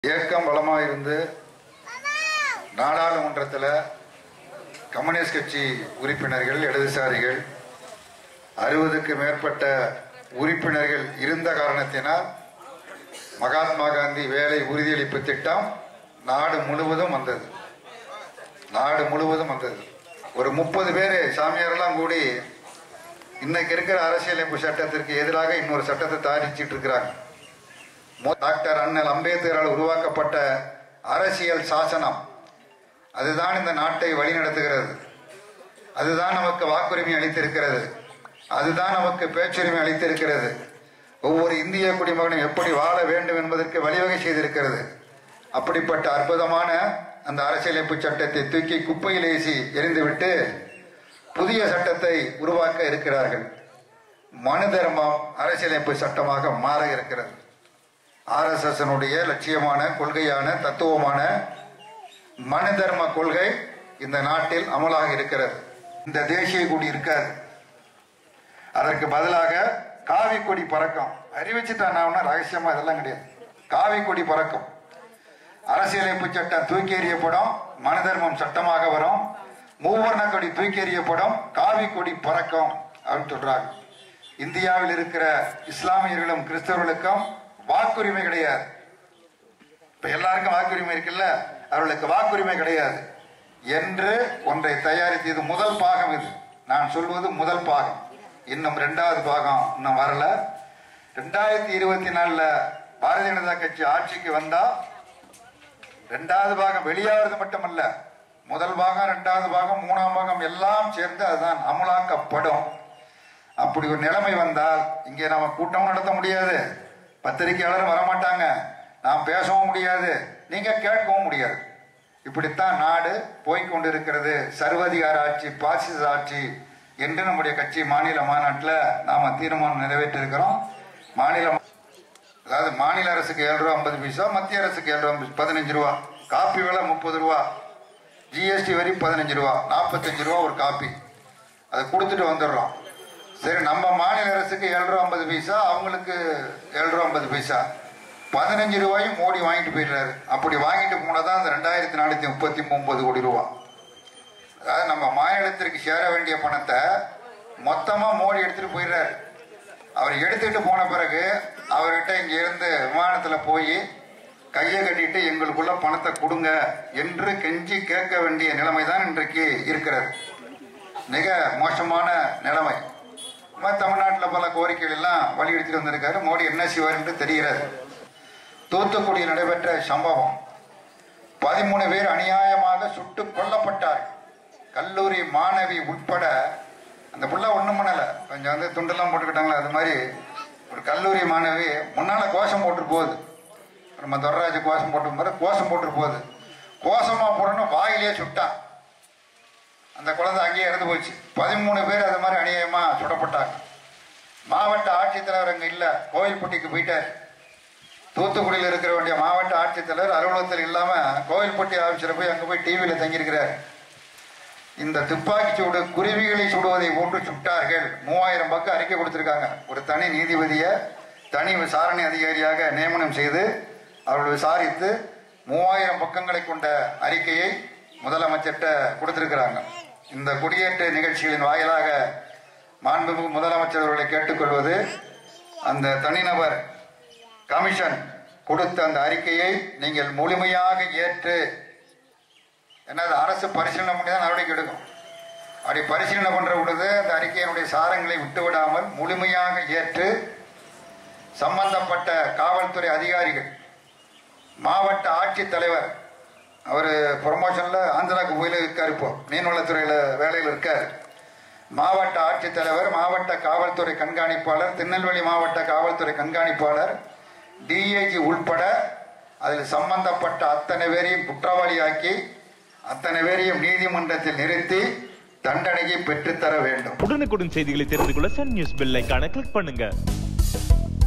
இயக்கம் பலமாக இருந்து நாடாளுமன்றத்தில் கம்யூனிஸ்ட் கட்சி உறுப்பினர்கள் இடதுசாரிகள் அறுபதுக்கு மேற்பட்ட உறுப்பினர்கள் இருந்த காரணத்தினால் மகாத்மா காந்தி வேலை உறுதியளிப்பு திட்டம் நாடு முழுவதும் வந்தது நாடு முழுவதும் வந்தது ஒரு முப்பது பேர் சாமியாரெல்லாம் கூடி இன்னைக்கு இருக்கிற அரசியலமைப்பு சட்டத்திற்கு எதிராக இன்னொரு சட்டத்தை தயாரிச்சிட்டு இருக்கிறாங்க மு- டாக்டர் அண்ணல் அம்பேத்கரால் உருவாக்கப்பட்ட அரசியல் சாசனம் அதுதான் இந்த நாட்டை வழிநடத்துகிறது அதுதான் நமக்கு வாக்குரிமை அளித்திருக்கிறது அதுதான் நமக்கு பேச்சுரிமை அளித்திருக்கிறது ஒவ்வொரு இந்திய குடிமகனும் எப்படி வாழ வேண்டும் என்பதற்கு வழிவகை செய்திருக்கிறது அப்படிப்பட்ட அற்புதமான அந்த அரசியலமைப்பு சட்டத்தை தூக்கி குப்பையில் ஏசி எரிந்துவிட்டு புதிய சட்டத்தை உருவாக்க இருக்கிறார்கள் மனு தர்மம் அரசியலமைப்பு சட்டமாக மாற இருக்கிறது ஆர்எஸ்எஸ்னுடைய லட்சியமான கொள்கையான தத்துவமான மனு தர்ம கொள்கை இந்த நாட்டில் அமலாக இருக்கிறது இந்த தேசிய கொடி இருக்காது அதற்கு பதிலாக காவி கொடி பறக்கும் அறிவிச்சுட்டான் ரகசியமா இதெல்லாம் கிடையாது காவி கொடி பறக்கும் அரசியலமைப்பு சட்டம் தூக்கி எறியப்படும் மனு தர்மம் சட்டமாக வரும் மூவர்ண கொடி தூக்கி எறியப்படும் காவி கொடி பறக்கும் அப்படின்னு சொல்றாங்க இந்தியாவில் இருக்கிற இஸ்லாமியர்களும் கிறிஸ்தவர்களுக்கும் வாக்குரிமை கிடையாது இப்ப எல்லாருக்கும் வாக்குரிமை இருக்குல்ல அவர்களுக்கு வாக்குரிமை கிடையாது என்று ஒன்றை தயாரித்து இது முதல் பாகம் இது நான் சொல்வது முதல் பாகம் இன்னும் ரெண்டாவது பாகம் இன்னும் வரல ரெண்டாயிரத்தி இருபத்தி நாலுல பாரதிய ஜனதா கட்சி ஆட்சிக்கு வந்தா ரெண்டாவது பாகம் வெளியாகிறது மட்டுமல்ல முதல் பாகம் ரெண்டாவது பாகம் மூணாம் பாகம் எல்லாம் சேர்ந்து அதுதான் அமலாக்கப்படும் அப்படி ஒரு நிலைமை வந்தால் இங்கே நாம கூட்டம் நடத்த முடியாது பத்திரிகையாளரும் வரமாட்டாங்க நாம் பேசவும் முடியாது நீங்க கேட்கவும் முடியாது இப்படித்தான் நாடு போய்க்கொண்டிருக்கிறது சர்வதிகார ஆட்சி பாசிச ஆட்சி என்று நம்முடைய கட்சி மாநில மாநாட்டில் நாம தீர்மானம் நிறைவேற்றிருக்கிறோம் மாநில அதாவது மாநில அரசுக்கு ஏழு ரூபா ஐம்பது பைசா மத்திய அரசுக்கு ஏழு ரூபா பதினஞ்சு ரூபா காப்பி விலை முப்பது ரூபா ஜிஎஸ்டி வரி பதினஞ்சு ரூபா நாற்பத்தஞ்சு ரூபா ஒரு காப்பி அதை கொடுத்துட்டு வந்துடுறோம் சரி நம்ம மாநில அரசுக்கு ஏழு ரூபா ஐம்பது பைசா அவங்களுக்கு ஏழு ரூபா ஐம்பது பைசா பதினஞ்சு ரூபாயும் மோடி வாங்கிட்டு போயிடுறாரு அப்படி வாங்கிட்டு போனதான் அந்த ரெண்டாயிரத்தி நானூற்றி முப்பத்தி ஒன்பது கோடி ரூபா அதாவது நம்ம மாநிலத்திற்கு சேர வேண்டிய பணத்தை மொத்தமாக மோடி எடுத்துட்டு போயிடுறாரு அவர் எடுத்துட்டு போன பிறகு அவர்கிட்ட இங்க இருந்து விமானத்துல போய் கையை கட்டிட்டு எங்களுக்குள்ள பணத்தை கொடுங்க என்று கெஞ்சி கேட்க வேண்டிய நிலைமை தான் இன்றைக்கு இருக்கிறது மிக மோசமான நிலைமை நம்ம தமிழ்நாட்டில் பல கோரிக்கைகள் எல்லாம் வலியுறுத்திட்டு வந்திருக்காரு மோடி என்ன செய்வார் என்று தெரிகிறது தூத்துக்குடியில் நடைபெற்ற சம்பவம் பதிமூணு பேர் அநியாயமாக சுட்டு கொல்லப்பட்டார் கல்லூரி மாணவி உட்பட அந்த புள்ள ஒன்றும் பண்ணலை கொஞ்சம் வந்து துண்டெல்லாம் போட்டுக்கிட்டாங்களா அது மாதிரி ஒரு கல்லூரி மாணவி முன்னால கோஷம் போட்டு போகுது நம்ம துரராஜ கோஷம் போட்டு மாதிரி கோஷம் போட்டு போகுது கோஷமா போடணும் வாயிலே சுட்டான் அந்த குழந்தை அங்கேயே இறந்து போச்சு பதிமூணு பேர் அது மாதிரி அநியாயமா சுடப்பட்டாங்க மாவட்ட ஆட்சித்தலைவர் அங்கே இல்லை கோவில்பட்டிக்கு போயிட்டார் தூத்துக்குடியில் இருக்கிற வேண்டிய மாவட்ட ஆட்சித்தலைவர் அலுவலகத்தில் இல்லாம கோவில்பட்டி ஆஃபீஸில் போய் அங்கே போய் டிவியில் தங்கியிருக்கிறார் இந்த துப்பாக்கி சூடு குருவிகளை சுடுவதை போன்று சுட்டார்கள் மூவாயிரம் பக்கம் அறிக்கை கொடுத்திருக்காங்க ஒரு தனி நீதிபதியை தனி விசாரணை அதிகாரியாக நியமனம் செய்து அவர்கள் விசாரித்து மூவாயிரம் பக்கங்களை கொண்ட அறிக்கையை முதலமைச்சர்கிட்ட கொடுத்திருக்கிறாங்க இந்த குடியேற்ற நிகழ்ச்சிகளின் வாயிலாக மாண்புமிகு முதலமைச்சர் அவர்களை கேட்டுக்கொள்வது அந்த தனிநபர் கமிஷன் கொடுத்த அந்த அறிக்கையை நீங்கள் முழுமையாக ஏற்று ஏன்னா அது அரசு பரிசீலனை பண்ணி தான் நடவடிக்கை எடுக்கும் அப்படி பரிசீலனை பண்ற பொழுது அந்த அறிக்கையினுடைய சாரங்களை விட்டுவிடாமல் முழுமையாக ஏற்று சம்பந்தப்பட்ட காவல்துறை அதிகாரிகள் மாவட்ட ஆட்சித்தலைவர் அவர் ப்ரொமோஷன்ல ஆந்திராக்கு போயில இருக்கார் இப்போ மீன்வளத்துறையில வேலையில் இருக்கார் மாவட்ட ஆட்சித்தலைவர் மாவட்ட காவல்துறை கண்காணிப்பாளர் திருநெல்வேலி மாவட்ட காவல்துறை கண்காணிப்பாளர் டிஐஜி உள்பட அதில் சம்பந்தப்பட்ட அத்தனை பேரையும் குற்றவாளியாக்கி அத்தனை பேரையும் நீதிமன்றத்தில் நிறுத்தி தண்டனையை பெற்றுத்தர வேண்டும் உடனுக்குடன் செய்திகளை தெரிந்து கொள்ள சன் நியூஸ் பெல் ஐகானை கிளிக் பண்ணுங்க